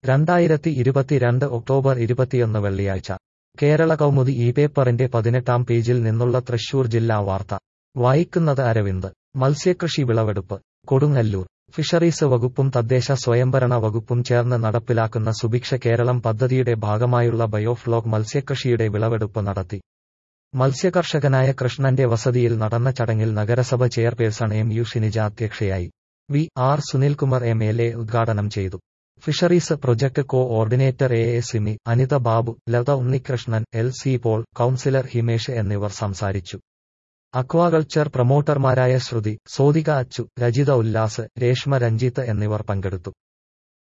രണ്ടായിരത്തി ഇരുപത്തിരണ്ട് ഒക്ടോബർ ഇരുപത്തിയൊന്ന് വെള്ളിയാഴ്ച കേരള കൗമുദി ഈ പേപ്പറിന്റെ പതിനെട്ടാം പേജിൽ നിന്നുള്ള തൃശൂർ ജില്ലാ വാർത്ത വായിക്കുന്നത് അരവിന്ദ് മത്സ്യകൃഷി വിളവെടുപ്പ് കൊടുങ്ങല്ലൂർ ഫിഷറീസ് വകുപ്പും തദ്ദേശ സ്വയംഭരണ വകുപ്പും ചേർന്ന് നടപ്പിലാക്കുന്ന സുഭിക്ഷ കേരളം പദ്ധതിയുടെ ഭാഗമായുള്ള ബയോഫ്ലോക് മത്സ്യകൃഷിയുടെ വിളവെടുപ്പ് നടത്തി മത്സ്യകർഷകനായ കൃഷ്ണന്റെ വസതിയിൽ നടന്ന ചടങ്ങിൽ നഗരസഭ ചെയർപേഴ്സൺ എം യു ഷിനിജ അധ്യക്ഷയായി V R Sunilkumar M L A ഉദ്ഘാടനം ചെയ്തു fisheries project coordinator A A Simi Anitha Babu Latha Unnikrishnan L C Paul councillor Himesh എന്നിവർ സംസാരിച്ചു അക്വാകൾച്ചർ പ്രൊമോട്ടർമാരായ ശ്രുതി സോദിക അച്ചു രജിത ഉല്ലാസ് രേഷ്മ രഞ്ജിത്ത് എന്നിവർ പങ്കെടുത്തു